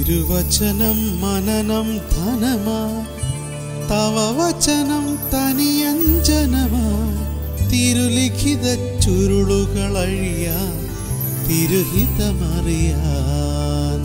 തിരുവചനം മനനം ധനമാ തവ വചനം തനിയഞ്ജനമാ തിരുലിഖിത ചുരുളുകളഴിയാ തിരുഹിതമറിയാൻ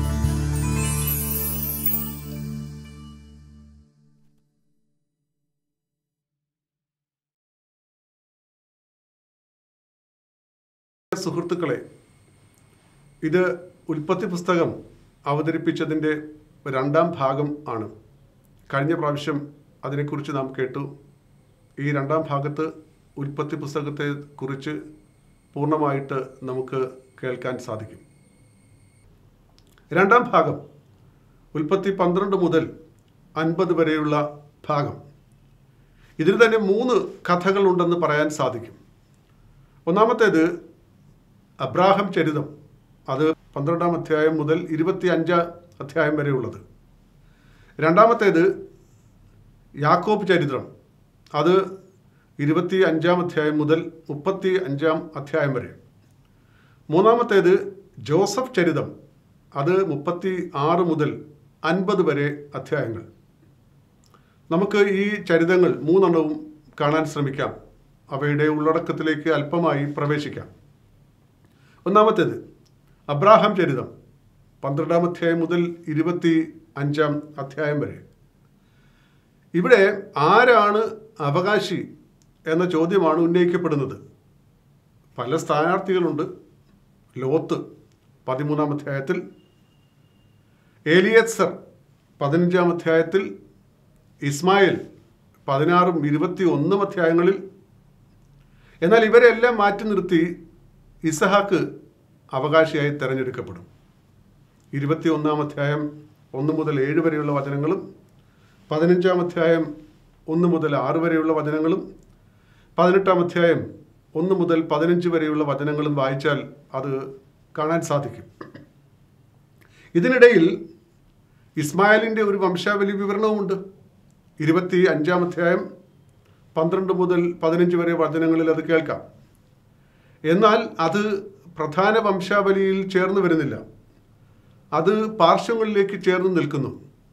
സുഹൃത്തുക്കളെ ഇത് ഉൽപ്പത്തി പുസ്തകം അവതരിപ്പിച്ചതിൻ്റെ രണ്ടാം ഭാഗം ആണ് കഴിഞ്ഞ പ്രാവശ്യം അതിനെക്കുറിച്ച് നാം കേട്ടു ഈ രണ്ടാം ഭാഗത്ത് ഉൽപ്പത്തി പുസ്തകത്തെ കുറിച്ച് പൂർണ്ണമായിട്ട് നമുക്ക് കേൾക്കാൻ സാധിക്കും രണ്ടാം ഭാഗം ഉൽപ്പത്തി പന്ത്രണ്ട് മുതൽ അൻപത് വരെയുള്ള ഭാഗം ഇതിൽ തന്നെ മൂന്ന് കഥകളുണ്ടെന്ന് പറയാൻ സാധിക്കും ഒന്നാമത്തേത് അബ്രാഹം ചരിതം അത് പന്ത്രണ്ടാം അധ്യായം മുതൽ ഇരുപത്തി അഞ്ചാം അധ്യായം വരെയുള്ളത് രണ്ടാമത്തേത് യാക്കോബ് ചരിത്രം അത് ഇരുപത്തി അഞ്ചാം അധ്യായം മുതൽ മുപ്പത്തി അഞ്ചാം അധ്യായം വരെ മൂന്നാമത്തേത് ജോസഫ് ചരിതം അത് മുപ്പത്തി ആറ് മുതൽ അൻപത് വരെ അധ്യായങ്ങൾ നമുക്ക് ഈ ചരിതങ്ങൾ മൂന്നെണ്ണവും കാണാൻ ശ്രമിക്കാം അവയുടെ ഉള്ളടക്കത്തിലേക്ക് അല്പമായി പ്രവേശിക്കാം ഒന്നാമത്തേത് അബ്രാഹാം ചരിതം പന്ത്രണ്ടാം അധ്യായം മുതൽ ഇരുപത്തി അഞ്ചാം അധ്യായം വരെ ഇവിടെ ആരാണ് അവകാശി എന്ന ചോദ്യമാണ് ഉന്നയിക്കപ്പെടുന്നത് പല സ്ഥാനാർത്ഥികളുണ്ട് ലോത്ത് പതിമൂന്നാം അധ്യായത്തിൽ ഏലിയത്സർ പതിനഞ്ചാം അധ്യായത്തിൽ ഇസ്മായിൽ പതിനാറും ഇരുപത്തി ഒന്നും അധ്യായങ്ങളിൽ എന്നാൽ ഇവരെല്ലാം മാറ്റി നിർത്തി ഇസഹാക്ക് അവകാശിയായി തിരഞ്ഞെടുക്കപ്പെടും ഇരുപത്തി ഒന്നാം അധ്യായം ഒന്ന് മുതൽ ഏഴ് വരെയുള്ള വചനങ്ങളും പതിനഞ്ചാം അധ്യായം ഒന്ന് മുതൽ ആറ് വരെയുള്ള വചനങ്ങളും പതിനെട്ടാം അധ്യായം ഒന്ന് മുതൽ പതിനഞ്ച് വരെയുള്ള വചനങ്ങളും വായിച്ചാൽ അത് കാണാൻ സാധിക്കും ഇതിനിടയിൽ ഇസ്മായിലിൻ്റെ ഒരു വംശാവലി വിവരണവുമുണ്ട് ഇരുപത്തി അഞ്ചാം അധ്യായം പന്ത്രണ്ട് മുതൽ പതിനഞ്ച് വരെ വചനങ്ങളിൽ അത് കേൾക്കാം എന്നാൽ അത് പ്രധാന വംശാവലിയിൽ ചേർന്ന് വരുന്നില്ല അത് പാർശ്വങ്ങളിലേക്ക് ചേർന്ന് നിൽക്കുന്നു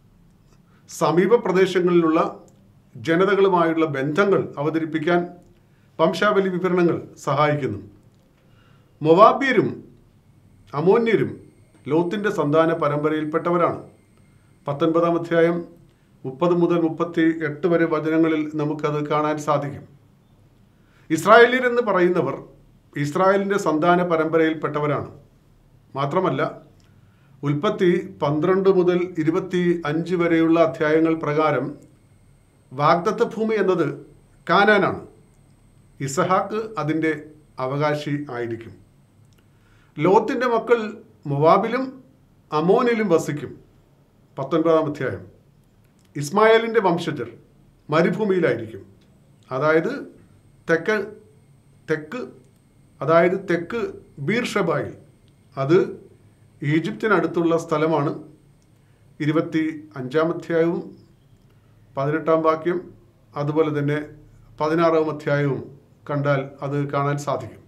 സമീപ പ്രദേശങ്ങളിലുള്ള ജനതകളുമായുള്ള ബന്ധങ്ങൾ അവതരിപ്പിക്കാൻ വംശാവലി വിവരണങ്ങൾ സഹായിക്കുന്നു മൊവാബ്യരും അമോന്യരും ലോത്തിൻ്റെ സന്താന പരമ്പരയിൽപ്പെട്ടവരാണ് പത്തൊൻപതാം അധ്യായം മുപ്പത് മുതൽ മുപ്പത്തി എട്ട് വരെ വചനങ്ങളിൽ നമുക്കത് കാണാൻ സാധിക്കും ഇസ്രായേലിയർ എന്ന് പറയുന്നവർ ഇസ്രായേലിൻ്റെ സന്താന പരമ്പരയിൽപ്പെട്ടവരാണ് മാത്രമല്ല ഉൽപ്പത്തി പന്ത്രണ്ട് മുതൽ ഇരുപത്തി അഞ്ച് വരെയുള്ള അധ്യായങ്ങൾ പ്രകാരം വാഗ്ദത്ത ഭൂമി എന്നത് കാനാനാണ് ഇസഹാക്ക് അതിൻ്റെ അവകാശി ആയിരിക്കും ലോത്തിൻ്റെ മക്കൾ മൊവാബിലും അമോനിലും വസിക്കും പത്തൊൻപതാം അധ്യായം ഇസ്മായേലിൻ്റെ വംശജർ മരുഭൂമിയിലായിരിക്കും അതായത് തെക്ക് തെക്ക് അതായത് തെക്ക് ബീർഷബായിൽ അത് ഈജിപ്തിനടുത്തുള്ള സ്ഥലമാണ് ഇരുപത്തി അഞ്ചാം അധ്യായവും പതിനെട്ടാം വാക്യം അതുപോലെ തന്നെ പതിനാറാം അധ്യായവും കണ്ടാൽ അത് കാണാൻ സാധിക്കും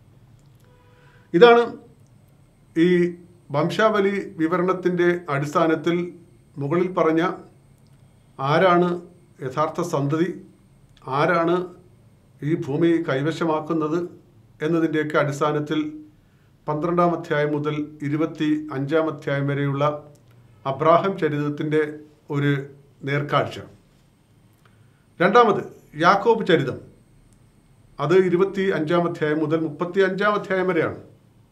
ഇതാണ് ഈ വംശാവലി വിവരണത്തിൻ്റെ അടിസ്ഥാനത്തിൽ മുകളിൽ പറഞ്ഞ ആരാണ് യഥാർത്ഥ സന്തതി ആരാണ് ഈ ഭൂമി കൈവശമാക്കുന്നത് എന്നതിൻ്റെയൊക്കെ അടിസ്ഥാനത്തിൽ പന്ത്രണ്ടാം അധ്യായം മുതൽ ഇരുപത്തി അഞ്ചാം അധ്യായം വരെയുള്ള അബ്രാഹം ചരിതത്തിൻ്റെ ഒരു നേർക്കാഴ്ച രണ്ടാമത് യാക്കോബ് ചരിതം അത് ഇരുപത്തി അഞ്ചാം അധ്യായം മുതൽ മുപ്പത്തി അഞ്ചാം അധ്യായം വരെയാണ്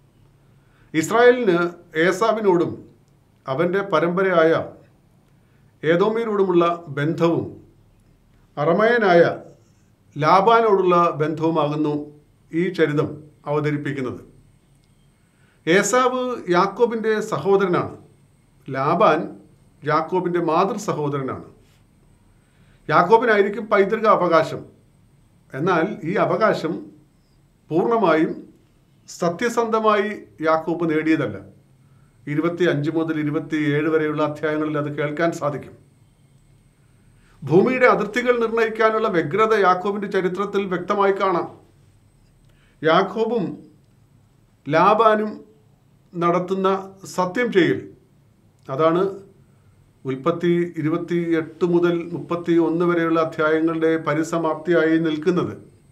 ഇസ്രായേലിന് ഏസാവിനോടും അവൻ്റെ പരമ്പരയായ ഏതോമീരോടുമുള്ള ബന്ധവും അറമയനായ ലാബാനോടുള്ള ബന്ധവുമാകുന്നു ഈ ചരിതം അവതരിപ്പിക്കുന്നത് ഏസാവ് യാക്കോബിൻ്റെ സഹോദരനാണ് ലാബാൻ യാക്കോബിൻ്റെ മാതൃ സഹോദരനാണ് യാക്കോബിനായിരിക്കും പൈതൃക അവകാശം എന്നാൽ ഈ അവകാശം പൂർണ്ണമായും സത്യസന്ധമായി യാക്കോബ് നേടിയതല്ല ഇരുപത്തി അഞ്ച് മുതൽ ഇരുപത്തി ഏഴ് വരെയുള്ള അധ്യായങ്ങളിൽ അത് കേൾക്കാൻ സാധിക്കും ഭൂമിയുടെ അതിർത്തികൾ നിർണ്ണയിക്കാനുള്ള വ്യഗ്രത യാക്കോബിന്റെ ചരിത്രത്തിൽ വ്യക്തമായി കാണാം യാക്കോബും ലാബാനും നടത്തുന്ന സത്യം ചെയ്യൽ അതാണ് ഉൽപ്പത്തി ഇരുപത്തി എട്ട് മുതൽ മുപ്പത്തി ഒന്ന് വരെയുള്ള അധ്യായങ്ങളുടെ പരിസമാപ്തിയായി നിൽക്കുന്നത്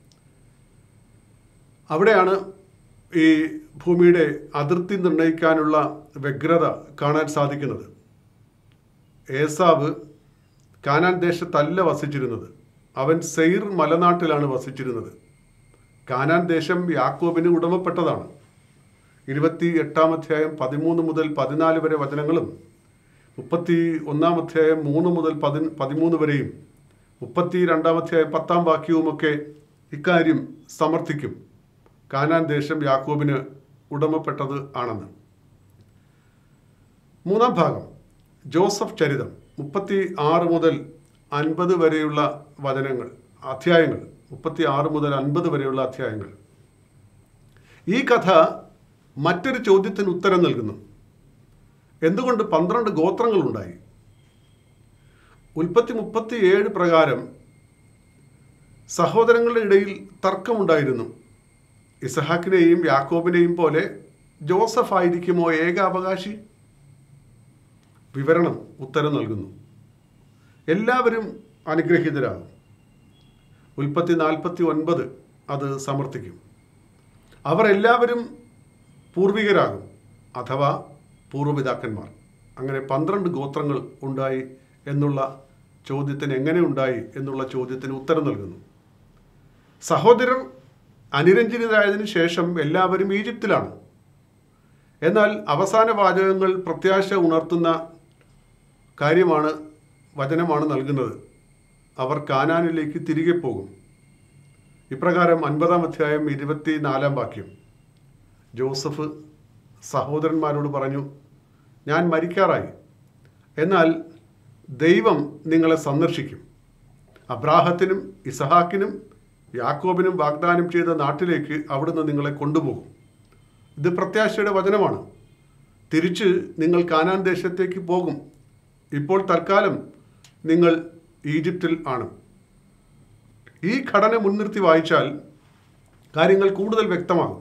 അവിടെയാണ് ഈ ഭൂമിയുടെ അതിർത്തി നിർണ്ണയിക്കാനുള്ള വ്യഗ്രത കാണാൻ സാധിക്കുന്നത് ഏസാവ് കാനാൻ ദേശത്തല്ല വസിച്ചിരുന്നത് അവൻ സെയിർ മലനാട്ടിലാണ് വസിച്ചിരുന്നത് കാനാൻ ദേശം യാക്കോബിന് ഉടമപ്പെട്ടതാണ് ഇരുപത്തി എട്ടാം അധ്യായം പതിമൂന്ന് മുതൽ പതിനാല് വരെ വചനങ്ങളും മുപ്പത്തി ഒന്നാം അധ്യായം മൂന്ന് മുതൽ പതി പതിമൂന്ന് വരെയും മുപ്പത്തി രണ്ടാം അധ്യായം പത്താം വാക്യവുമൊക്കെ ഇക്കാര്യം സമർത്ഥിക്കും കാനാൻ ദേശം യാക്കോബിന് ഉടമപ്പെട്ടത് ആണെന്ന് മൂന്നാം ഭാഗം ജോസഫ് ചരിതം മുപ്പത്തി ആറ് മുതൽ അൻപത് വരെയുള്ള വചനങ്ങൾ അധ്യായങ്ങൾ മുപ്പത്തി ആറ് മുതൽ അൻപത് വരെയുള്ള അധ്യായങ്ങൾ ഈ കഥ മറ്റൊരു ചോദ്യത്തിന് ഉത്തരം നൽകുന്നു എന്തുകൊണ്ട് പന്ത്രണ്ട് ഗോത്രങ്ങളുണ്ടായി ഉൽപ്പത്തി മുപ്പത്തി ഏഴ് പ്രകാരം സഹോദരങ്ങളുടെ ഇടയിൽ തർക്കമുണ്ടായിരുന്നു ഇസഹാക്കിനെയും യാക്കോബിനെയും പോലെ ജോസഫ് ആയിരിക്കുമോ ഏക അവകാശി വിവരണം ഉത്തരം നൽകുന്നു എല്ലാവരും അനുഗ്രഹീതരാകും ഉൽപ്പത്തി നാൽപ്പത്തി ഒൻപത് അത് സമർത്ഥിക്കും അവർ എല്ലാവരും പൂർവികരാകും അഥവാ പൂർവ്വപിതാക്കന്മാർ അങ്ങനെ പന്ത്രണ്ട് ഗോത്രങ്ങൾ ഉണ്ടായി എന്നുള്ള ചോദ്യത്തിന് എങ്ങനെ ഉണ്ടായി എന്നുള്ള ചോദ്യത്തിന് ഉത്തരം നൽകുന്നു സഹോദരർ അനുരഞ്ജനിതരായതിനു ശേഷം എല്ലാവരും ഈജിപ്തിലാണ് എന്നാൽ അവസാന വാചകങ്ങൾ പ്രത്യാശ ഉണർത്തുന്ന കാര്യമാണ് വചനമാണ് നൽകുന്നത് അവർ കാനാനിലേക്ക് തിരികെ പോകും ഇപ്രകാരം അൻപതാം അധ്യായം ഇരുപത്തി നാലാം വാക്യം ജോസഫ് സഹോദരന്മാരോട് പറഞ്ഞു ഞാൻ മരിക്കാറായി എന്നാൽ ദൈവം നിങ്ങളെ സന്ദർശിക്കും അബ്രാഹത്തിനും ഇസഹാക്കിനും യാക്കോബിനും വാഗ്ദാനം ചെയ്ത നാട്ടിലേക്ക് അവിടുന്ന് നിങ്ങളെ കൊണ്ടുപോകും ഇത് പ്രത്യാശയുടെ വചനമാണ് തിരിച്ച് നിങ്ങൾ കാനാൻ ദേശത്തേക്ക് പോകും ഇപ്പോൾ തൽക്കാലം നിങ്ങൾ ഈജിപ്തിൽ ആണ് ഈ ഘടന മുൻനിർത്തി വായിച്ചാൽ കാര്യങ്ങൾ കൂടുതൽ വ്യക്തമാകും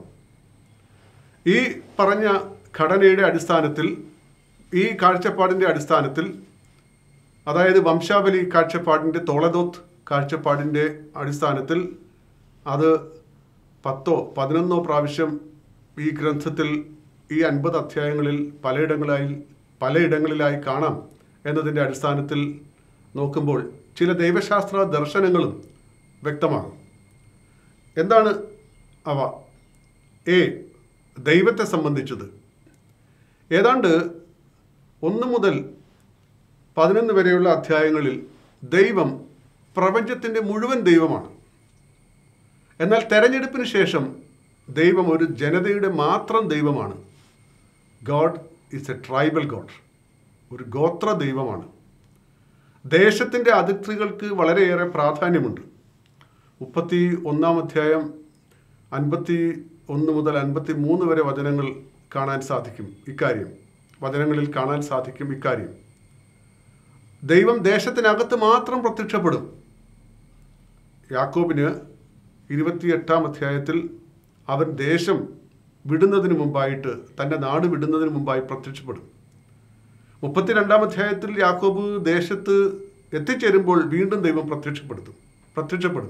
ഈ പറഞ്ഞ ഘടനയുടെ അടിസ്ഥാനത്തിൽ ഈ കാഴ്ചപ്പാടിൻ്റെ അടിസ്ഥാനത്തിൽ അതായത് വംശാവലി കാഴ്ചപ്പാടിൻ്റെ തോളദോത്ത് കാഴ്ചപ്പാടിൻ്റെ അടിസ്ഥാനത്തിൽ അത് പത്തോ പതിനൊന്നോ പ്രാവശ്യം ഈ ഗ്രന്ഥത്തിൽ ഈ അൻപത് അധ്യായങ്ങളിൽ പലയിടങ്ങളായി പലയിടങ്ങളിലായി കാണാം എന്നതിൻ്റെ അടിസ്ഥാനത്തിൽ നോക്കുമ്പോൾ ചില ദൈവശാസ്ത്ര ദർശനങ്ങളും വ്യക്തമാകും എന്താണ് അവ എ ദൈവത്തെ സംബന്ധിച്ചത് ഏതാണ്ട് ഒന്ന് മുതൽ പതിനൊന്ന് വരെയുള്ള അധ്യായങ്ങളിൽ ദൈവം പ്രപഞ്ചത്തിൻ്റെ മുഴുവൻ ദൈവമാണ് എന്നാൽ തെരഞ്ഞെടുപ്പിന് ശേഷം ദൈവം ഒരു ജനതയുടെ മാത്രം ദൈവമാണ് god is a tribal god ഒരു ഗോത്ര ദൈവമാണ് ദേശത്തിൻ്റെ അതിർത്തികൾക്ക് വളരെയേറെ പ്രാധാന്യമുണ്ട് മുപ്പത്തി ഒന്നാം അധ്യായം അൻപത്തി ഒന്ന് മുതൽ അൻപത്തി മൂന്ന് വരെ വചനങ്ങൾ കാണാൻ സാധിക്കും ഇക്കാര്യം വചനങ്ങളിൽ കാണാൻ സാധിക്കും ഇക്കാര്യം ദൈവം ദേശത്തിനകത്ത് മാത്രം പ്രത്യക്ഷപ്പെടും യാക്കോബിന് ഇരുപത്തിയെട്ടാം അധ്യായത്തിൽ അവൻ ദേശം വിടുന്നതിന് മുമ്പായിട്ട് തൻ്റെ നാട് വിടുന്നതിന് മുമ്പായി പ്രത്യക്ഷപ്പെടും മുപ്പത്തിരണ്ടാം അധ്യായത്തിൽ യാക്കോബ് ദേശത്ത് എത്തിച്ചേരുമ്പോൾ വീണ്ടും ദൈവം പ്രത്യക്ഷപ്പെടുത്തും പ്രത്യക്ഷപ്പെടും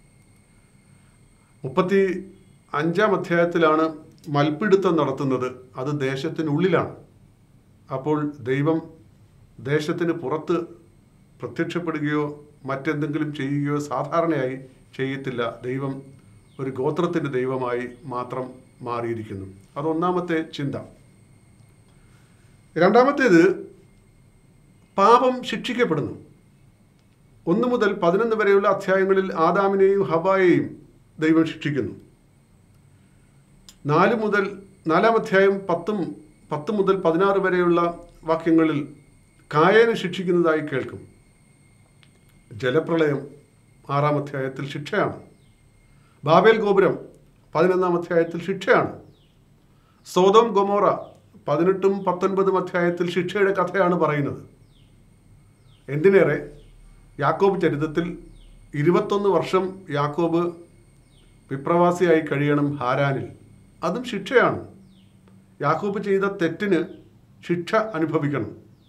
മുപ്പത്തി അഞ്ചാം അധ്യായത്തിലാണ് മൽപ്പിടുത്തം നടത്തുന്നത് അത് ദേശത്തിനുള്ളിലാണ് അപ്പോൾ ദൈവം ദേശത്തിന് പുറത്ത് പ്രത്യക്ഷപ്പെടുകയോ മറ്റെന്തെങ്കിലും ചെയ്യുകയോ സാധാരണയായി ചെയ്യത്തില്ല ദൈവം ഒരു ഗോത്രത്തിൻ്റെ ദൈവമായി മാത്രം മാറിയിരിക്കുന്നു അതൊന്നാമത്തെ ചിന്ത രണ്ടാമത്തേത് പാപം ശിക്ഷിക്കപ്പെടുന്നു ഒന്ന് മുതൽ പതിനൊന്ന് വരെയുള്ള അധ്യായങ്ങളിൽ ആദാമിനെയും ഹവായെയും ദൈവം ശിക്ഷിക്കുന്നു നാല് മുതൽ നാലാം അധ്യായം പത്തും പത്ത് മുതൽ പതിനാറ് വരെയുള്ള വാക്യങ്ങളിൽ കായേനെ ശിക്ഷിക്കുന്നതായി കേൾക്കും ജലപ്രളയം ആറാം അധ്യായത്തിൽ ശിക്ഷയാണ് ബാബേൽ ഗോപുരം പതിനൊന്നാം അധ്യായത്തിൽ ശിക്ഷയാണ് സോതോം ഗൊമോറ പതിനെട്ടും പത്തൊൻപതും അധ്യായത്തിൽ ശിക്ഷയുടെ കഥയാണ് പറയുന്നത് എന്തിനേറെ യാക്കോബ് ചരിത്രത്തിൽ ഇരുപത്തൊന്ന് വർഷം യാക്കോബ് വിപ്രവാസിയായി കഴിയണം ഹാരാനിൽ അതും ശിക്ഷയാണ് യാക്കോബ് ചെയ്ത തെറ്റിന് ശിക്ഷ അനുഭവിക്കണം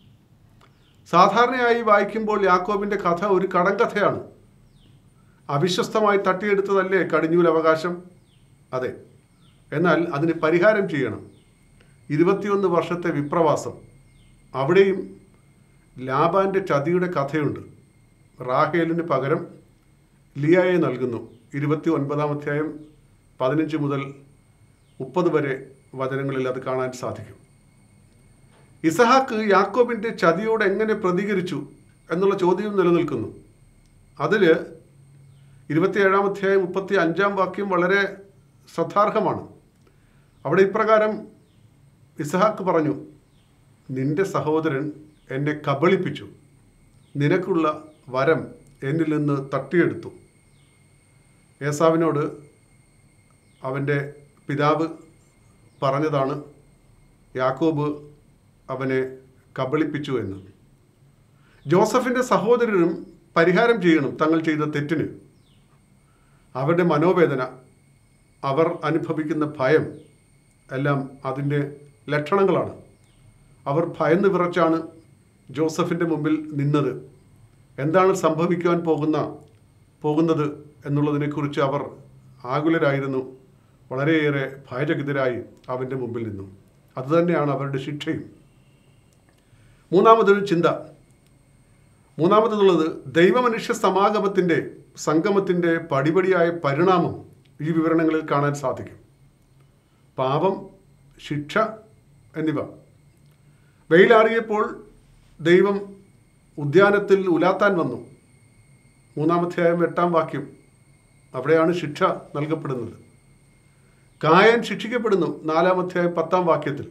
സാധാരണയായി വായിക്കുമ്പോൾ യാക്കോബിൻ്റെ കഥ ഒരു കടങ്കഥയാണ് അവിശ്വസ്തമായി തട്ടിയെടുത്തതല്ലേ കടിഞ്ഞൂൽ അവകാശം അതെ എന്നാൽ അതിന് പരിഹാരം ചെയ്യണം ഇരുപത്തിയൊന്ന് വർഷത്തെ വിപ്രവാസം അവിടെയും ലാബാൻ്റെ ചതിയുടെ കഥയുണ്ട് റാഹേലിന് പകരം ലിയായെ നൽകുന്നു ഇരുപത്തി ഒൻപതാം അധ്യായം പതിനഞ്ച് മുതൽ മുപ്പത് വരെ വചനങ്ങളിൽ അത് കാണാൻ സാധിക്കും ഇസഹാക്ക് യാക്കോബിൻ്റെ ചതിയോട് എങ്ങനെ പ്രതികരിച്ചു എന്നുള്ള ചോദ്യം നിലനിൽക്കുന്നു അതിൽ ഇരുപത്തിയേഴാം അധ്യായം മുപ്പത്തി അഞ്ചാം വാക്യം വളരെ ശ്രദ്ധാർഹമാണ് അവിടെ ഇപ്രകാരം ഇസഹാക്ക് പറഞ്ഞു നിന്റെ സഹോദരൻ എന്നെ കബളിപ്പിച്ചു നിനക്കുള്ള വരം എന്നിൽ നിന്ന് തട്ടിയെടുത്തു ഏസാവിനോട് അവൻ്റെ പിതാവ് പറഞ്ഞതാണ് യാക്കോബ് അവനെ കബളിപ്പിച്ചു എന്ന് ജോസഫിൻ്റെ സഹോദരനും പരിഹാരം ചെയ്യണം തങ്ങൾ ചെയ്ത തെറ്റിന് അവരുടെ മനോവേദന അവർ അനുഭവിക്കുന്ന ഭയം എല്ലാം അതിൻ്റെ ലക്ഷണങ്ങളാണ് അവർ ഭയന്ന് വിറച്ചാണ് ജോസഫിൻ്റെ മുമ്പിൽ നിന്നത് എന്താണ് സംഭവിക്കുവാൻ പോകുന്ന പോകുന്നത് എന്നുള്ളതിനെക്കുറിച്ച് അവർ ആകുലരായിരുന്നു വളരെയേറെ ഭയചകിതരായി അവൻ്റെ മുമ്പിൽ നിന്നു അതുതന്നെയാണ് അവരുടെ ശിക്ഷയും മൂന്നാമതൊരു ചിന്ത മൂന്നാമതെന്നുള്ളത് ദൈവമനുഷ്യ സമാഗമത്തിൻ്റെ സംഗമത്തിൻ്റെ പടിപടിയായ പരിണാമം ഈ വിവരണങ്ങളിൽ കാണാൻ സാധിക്കും പാപം ശിക്ഷ എന്നിവ വെയിലാറിയപ്പോൾ ദൈവം ഉദ്യാനത്തിൽ ഉലാത്താൻ വന്നു മൂന്നാമധ്യായം എട്ടാം വാക്യം അവിടെയാണ് ശിക്ഷ നൽകപ്പെടുന്നത് കായൻ ശിക്ഷിക്കപ്പെടുന്നു നാലാമധ്യായം പത്താം വാക്യത്തിൽ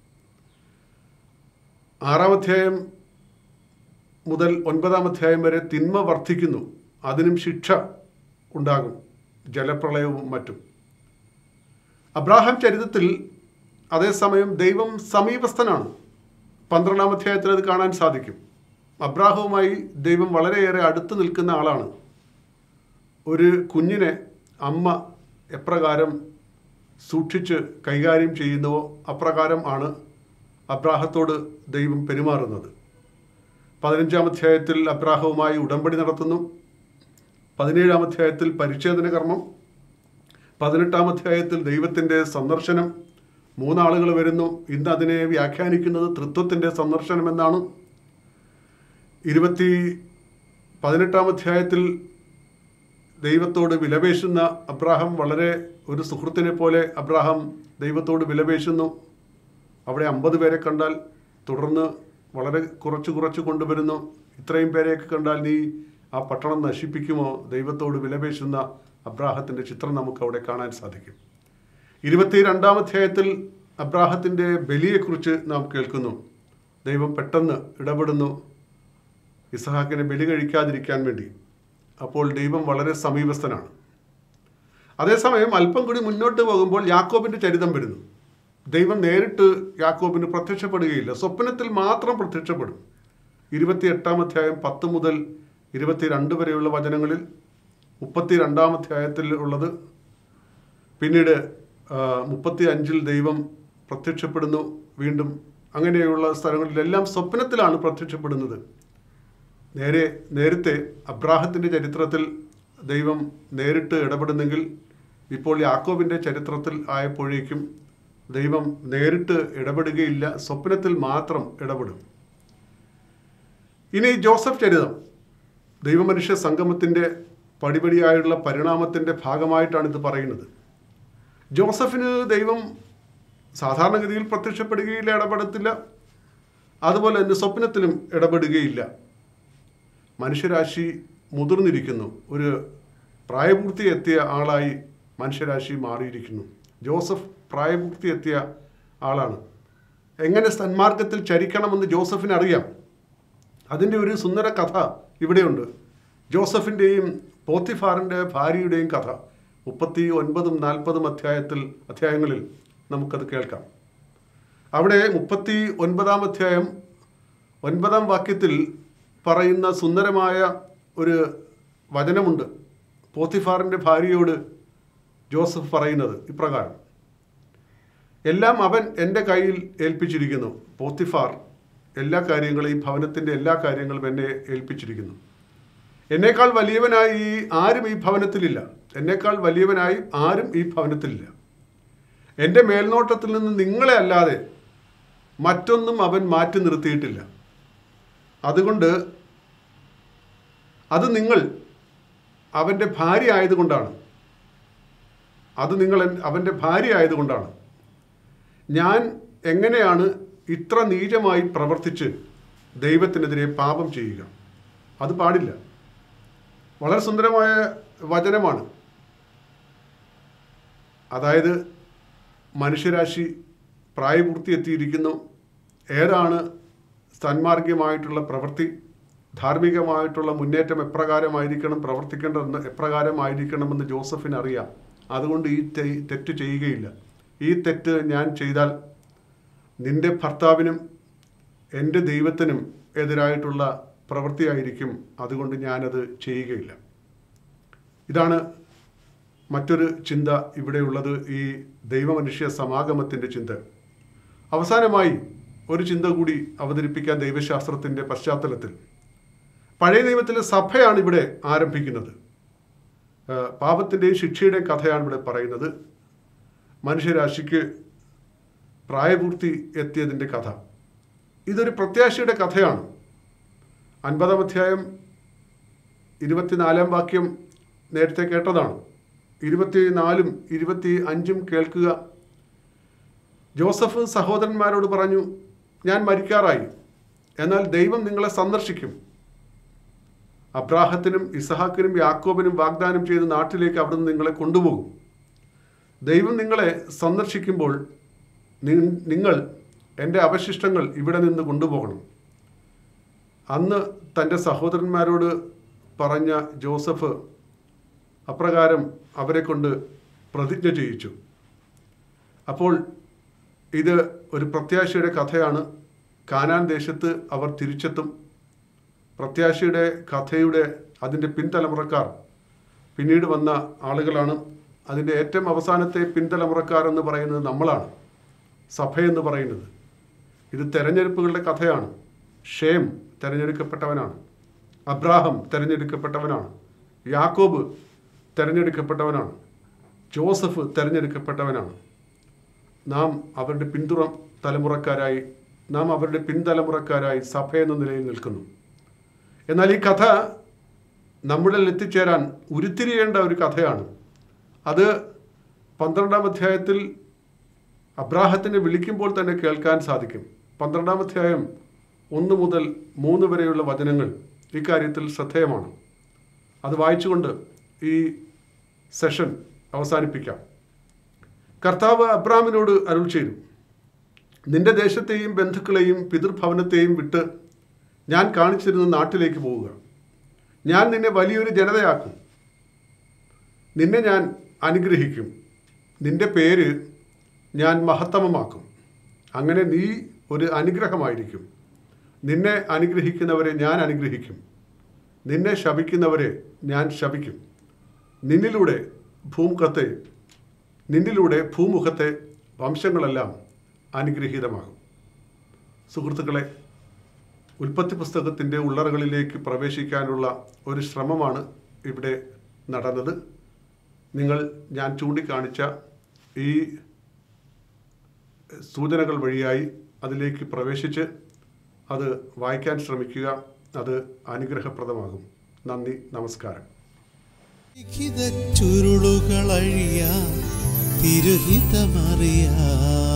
ആറാം അധ്യായം മുതൽ ഒൻപതാം അധ്യായം വരെ തിന്മ വർദ്ധിക്കുന്നു അതിനും ശിക്ഷ ഉണ്ടാകും ജലപ്രളയവും മറ്റും അബ്രാഹാം ചരിത്രത്തിൽ അതേസമയം ദൈവം സമീപസ്ഥനാണ് പന്ത്രണ്ടാം അധ്യായത്തിൽ അത് കാണാൻ സാധിക്കും അബ്രാഹവുമായി ദൈവം വളരെയേറെ അടുത്ത് നിൽക്കുന്ന ആളാണ് ഒരു കുഞ്ഞിനെ അമ്മ എപ്രകാരം സൂക്ഷിച്ച് കൈകാര്യം ചെയ്യുന്നുവോ അപ്രകാരം ആണ് അബ്രാഹത്തോട് ദൈവം പെരുമാറുന്നത് പതിനഞ്ചാം അധ്യായത്തിൽ അബ്രാഹവുമായി ഉടമ്പടി നടത്തുന്നു പതിനേഴാം അധ്യായത്തിൽ പരിച്ഛേദന കർമ്മം പതിനെട്ടാം അധ്യായത്തിൽ ദൈവത്തിൻ്റെ സന്ദർശനം മൂന്നാളുകൾ വരുന്നു ഇന്ന് അതിനെ വ്യാഖ്യാനിക്കുന്നത് തൃത്വത്തിൻ്റെ സന്ദർശനം എന്നാണ് ഇരുപത്തി പതിനെട്ടാം അധ്യായത്തിൽ ദൈവത്തോട് വിലപേശുന്ന അബ്രാഹം വളരെ ഒരു സുഹൃത്തിനെ പോലെ അബ്രാഹം ദൈവത്തോട് വിലപേശുന്നു അവിടെ അമ്പത് പേരെ കണ്ടാൽ തുടർന്ന് വളരെ കുറച്ച് കുറച്ച് കൊണ്ടുവരുന്നു ഇത്രയും പേരെയൊക്കെ കണ്ടാൽ നീ ആ പട്ടണം നശിപ്പിക്കുമോ ദൈവത്തോട് വിലപേശുന്ന അബ്രാഹത്തിൻ്റെ ചിത്രം നമുക്ക് അവിടെ കാണാൻ സാധിക്കും ഇരുപത്തി രണ്ടാം അധ്യായത്തിൽ അബ്രാഹത്തിൻ്റെ ബലിയെക്കുറിച്ച് നാം കേൾക്കുന്നു ദൈവം പെട്ടെന്ന് ഇടപെടുന്നു ഇസഹാക്കിനെ ബലി കഴിക്കാതിരിക്കാൻ വേണ്ടി അപ്പോൾ ദൈവം വളരെ സമീപസ്ഥനാണ് അതേസമയം അല്പം കൂടി മുന്നോട്ട് പോകുമ്പോൾ യാക്കോബിൻ്റെ ചരിതം വരുന്നു ദൈവം നേരിട്ട് യാക്കോബിന് പ്രത്യക്ഷപ്പെടുകയില്ല സ്വപ്നത്തിൽ മാത്രം പ്രത്യക്ഷപ്പെടും ഇരുപത്തി എട്ടാം അധ്യായം പത്ത് മുതൽ ഇരുപത്തിരണ്ട് വരെയുള്ള വചനങ്ങളിൽ മുപ്പത്തി രണ്ടാം അധ്യായത്തിൽ ഉള്ളത് പിന്നീട് മുപ്പത്തി അഞ്ചിൽ ദൈവം പ്രത്യക്ഷപ്പെടുന്നു വീണ്ടും അങ്ങനെയുള്ള സ്ഥലങ്ങളിലെല്ലാം സ്വപ്നത്തിലാണ് പ്രത്യക്ഷപ്പെടുന്നത് നേരെ നേരത്തെ അബ്രാഹത്തിൻ്റെ ചരിത്രത്തിൽ ദൈവം നേരിട്ട് ഇടപെടുന്നെങ്കിൽ ഇപ്പോൾ യാക്കോബിൻ്റെ ചരിത്രത്തിൽ ആയപ്പോഴേക്കും ദൈവം നേരിട്ട് ഇടപെടുകയില്ല സ്വപ്നത്തിൽ മാത്രം ഇടപെടും ഇനി ജോസഫ് ചരിതം ദൈവമനുഷ്യ സംഗമത്തിൻ്റെ പടിപടിയായുള്ള പരിണാമത്തിൻ്റെ ഭാഗമായിട്ടാണ് ഇത് പറയുന്നത് ജോസഫിന് ദൈവം സാധാരണഗതിയിൽ പ്രത്യക്ഷപ്പെടുകയില്ല ഇടപെടത്തില്ല അതുപോലെ തന്നെ സ്വപ്നത്തിലും ഇടപെടുകയില്ല മനുഷ്യരാശി മുതിർന്നിരിക്കുന്നു ഒരു പ്രായപൂർത്തി എത്തിയ ആളായി മനുഷ്യരാശി മാറിയിരിക്കുന്നു ജോസഫ് പ്രായപൂർത്തി എത്തിയ ആളാണ് എങ്ങനെ സന്മാർഗത്തിൽ ചരിക്കണമെന്ന് ജോസഫിന് അറിയാം അതിൻ്റെ ഒരു സുന്ദര കഥ ഇവിടെയുണ്ട് ജോസഫിൻ്റെയും പോത്തിഫാറിൻ്റെ ഭാര്യയുടെയും കഥ മുപ്പത്തി ഒൻപതും നാൽപ്പതും അധ്യായത്തിൽ അധ്യായങ്ങളിൽ നമുക്കത് കേൾക്കാം അവിടെ മുപ്പത്തി ഒൻപതാം അധ്യായം ഒൻപതാം വാക്യത്തിൽ പറയുന്ന സുന്ദരമായ ഒരു വചനമുണ്ട് പോത്തിഫാറിൻ്റെ ഭാര്യയോട് ജോസഫ് പറയുന്നത് ഇപ്രകാരം എല്ലാം അവൻ എൻ്റെ കയ്യിൽ ഏൽപ്പിച്ചിരിക്കുന്നു പോത്തിഫാർ എല്ലാ കാര്യങ്ങളും ഈ ഭവനത്തിൻ്റെ എല്ലാ കാര്യങ്ങളും എന്നെ ഏൽപ്പിച്ചിരിക്കുന്നു എന്നേക്കാൾ വലിയവനായി ഈ ആരും ഈ ഭവനത്തിലില്ല എന്നേക്കാൾ വലിയവനായി ആരും ഈ ഭവനത്തിലില്ല എൻ്റെ മേൽനോട്ടത്തിൽ നിന്ന് നിങ്ങളെ അല്ലാതെ മറ്റൊന്നും അവൻ മാറ്റി നിർത്തിയിട്ടില്ല അതുകൊണ്ട് അത് നിങ്ങൾ അവൻ്റെ ഭാര്യ ആയതുകൊണ്ടാണ് അത് നിങ്ങൾ എൻ- അവൻ്റെ ഭാര്യ ആയതുകൊണ്ടാണ് ഞാൻ എങ്ങനെയാണ് ഇത്ര നീചമായി പ്രവർത്തിച്ച് ദൈവത്തിനെതിരെ പാപം ചെയ്യുക അത് പാടില്ല വളരെ സുന്ദരമായ വചനമാണ് അതായത് മനുഷ്യരാശി പ്രായപൂർത്തി എത്തിയിരിക്കുന്നു ഏതാണ് സന്മാർഗീയമായിട്ടുള്ള പ്രവൃത്തി ധാർമ്മികമായിട്ടുള്ള മുന്നേറ്റം എപ്രകാരമായിരിക്കണം പ്രവർത്തിക്കേണ്ടതെന്ന് എപ്രകാരമായിരിക്കണമെന്ന് ജോസഫിന് അറിയാം അതുകൊണ്ട് ഈ തെ- തെറ്റ് ചെയ്യുകയില്ല ഈ തെറ്റ് ഞാൻ ചെയ്താൽ നിന്റെ ഭർത്താവിനും എൻ്റെ ദൈവത്തിനും എതിരായിട്ടുള്ള പ്രവൃത്തിയായിരിക്കും അതുകൊണ്ട് ഞാനത് ചെയ്യുകയില്ല ഇതാണ് മറ്റൊരു ചിന്ത ഇവിടെയുള്ളത് ഈ ദൈവമനുഷ്യ സമാഗമത്തിൻ്റെ ചിന്ത അവസാനമായി ഒരു ചിന്ത കൂടി അവതരിപ്പിക്കാൻ ദൈവശാസ്ത്രത്തിൻ്റെ പശ്ചാത്തലത്തിൽ പഴയ നിയമത്തിലെ സഭയാണ് ഇവിടെ ആരംഭിക്കുന്നത് ആ, പാപത്തിൻ്റെയും ശിക്ഷയുടെയും കഥയാണ് ഇവിടെ പറയുന്നത് മനുഷ്യരാശിക്ക് പ്രായപൂർത്തി എത്തിയതിൻ്റെ കഥ ഇതൊരു പ്രത്യാശയുടെ കഥയാണ് അൻപതാം അധ്യായം ഇരുപത്തിനാലാം വാക്യം നേരത്തെ കേട്ടതാണ് ഇരുപത്തിനാലും ഇരുപത്തി അഞ്ചും കേൾക്കുക ജോസഫ് സഹോദരന്മാരോട് പറഞ്ഞു ഞാൻ മരിക്കാറായി എന്നാൽ ദൈവം നിങ്ങളെ സന്ദർശിക്കും അബ്രാഹത്തിനും ഇസഹാക്കിനും യാക്കോബിനും വാഗ്ദാനം ചെയ്ത നാട്ടിലേക്ക് അവിടുന്ന് നിങ്ങളെ കൊണ്ടുപോകും ദൈവം നിങ്ങളെ സന്ദർശിക്കുമ്പോൾ നി- നിങ്ങൾ എൻ്റെ അവശിഷ്ടങ്ങൾ ഇവിടെ നിന്ന് കൊണ്ടുപോകണം അന്ന് തൻ്റെ സഹോദരന്മാരോട് പറഞ്ഞ ജോസഫ് അപ്രകാരം അവരെ കൊണ്ട് പ്രതിജ്ഞ ചെയ്യിച്ചു അപ്പോൾ ഇത് ഒരു പ്രത്യാശയുടെ കഥയാണ് കാനാൻ ദേശത്ത് അവർ തിരിച്ചെത്തും പ്രത്യാശയുടെ കഥയുടെ അതിൻ്റെ പിൻതലമുറക്കാർ പിന്നീട് വന്ന ആളുകളാണ് അതിൻ്റെ ഏറ്റവും അവസാനത്തെ പിൻതലമുറക്കാർ എന്ന് പറയുന്നത് നമ്മളാണ് സഭയെന്ന് പറയുന്നത് ഇത് തെരഞ്ഞെടുപ്പുകളുടെ കഥയാണ് ഷേം തെരഞ്ഞെടുക്കപ്പെട്ടവനാണ് അബ്രാഹം തെരഞ്ഞെടുക്കപ്പെട്ടവനാണ് യാക്കോബ് തെരഞ്ഞെടുക്കപ്പെട്ടവനാണ് ജോസഫ് തെരഞ്ഞെടുക്കപ്പെട്ടവനാണ് നാം അവരുടെ പിന്തുറ തലമുറക്കാരായി നാം അവരുടെ പിൻതലമുറക്കാരായി സഭ എന്ന നിലയിൽ നിൽക്കുന്നു എന്നാൽ ഈ കഥ നമ്മളിൽ എത്തിച്ചേരാൻ ഉരുത്തിരിയേണ്ട ഒരു കഥയാണ് അത് പന്ത്രണ്ടാം അധ്യായത്തിൽ അബ്രാഹത്തിനെ വിളിക്കുമ്പോൾ തന്നെ കേൾക്കാൻ സാധിക്കും പന്ത്രണ്ടാം അധ്യായം ഒന്ന് മുതൽ മൂന്ന് വരെയുള്ള വചനങ്ങൾ ഇക്കാര്യത്തിൽ ശ്രദ്ധേയമാണ് അത് വായിച്ചുകൊണ്ട് ഈ സെഷൻ അവസാനിപ്പിക്കാം കർത്താവ് അബ്രാമിനോട് അരുൾ ചെയ്തു നിന്റെ ദേശത്തെയും ബന്ധുക്കളെയും പിതൃഭവനത്തെയും വിട്ട് ഞാൻ കാണിച്ചിരുന്ന നാട്ടിലേക്ക് പോവുക ഞാൻ നിന്നെ വലിയൊരു ജനതയാക്കും നിന്നെ ഞാൻ അനുഗ്രഹിക്കും നിന്റെ പേര് ഞാൻ മഹത്തമമാക്കും അങ്ങനെ നീ ഒരു അനുഗ്രഹമായിരിക്കും നിന്നെ അനുഗ്രഹിക്കുന്നവരെ ഞാൻ അനുഗ്രഹിക്കും നിന്നെ ശപിക്കുന്നവരെ ഞാൻ ശപിക്കും നിന്നിലൂടെ ഭൂമുഖത്തെ നിന്നിലൂടെ ഭൂമുഖത്തെ വംശങ്ങളെല്ലാം അനുഗ്രഹീതമാകും സുഹൃത്തുക്കളെ ഉൽപ്പത്തി പുസ്തകത്തിൻ്റെ ഉള്ളറകളിലേക്ക് പ്രവേശിക്കാനുള്ള ഒരു ശ്രമമാണ് ഇവിടെ നടന്നത് നിങ്ങൾ ഞാൻ ചൂണ്ടിക്കാണിച്ച ഈ സൂചനകൾ വഴിയായി അതിലേക്ക് പ്രവേശിച്ച് അത് വായിക്കാൻ ശ്രമിക്കുക അത് അനുഗ്രഹപ്രദമാകും നന്ദി നമസ്കാരം ലിഖിത ചുരുളുകളഴിയാ തിരുഹിതമറിയാ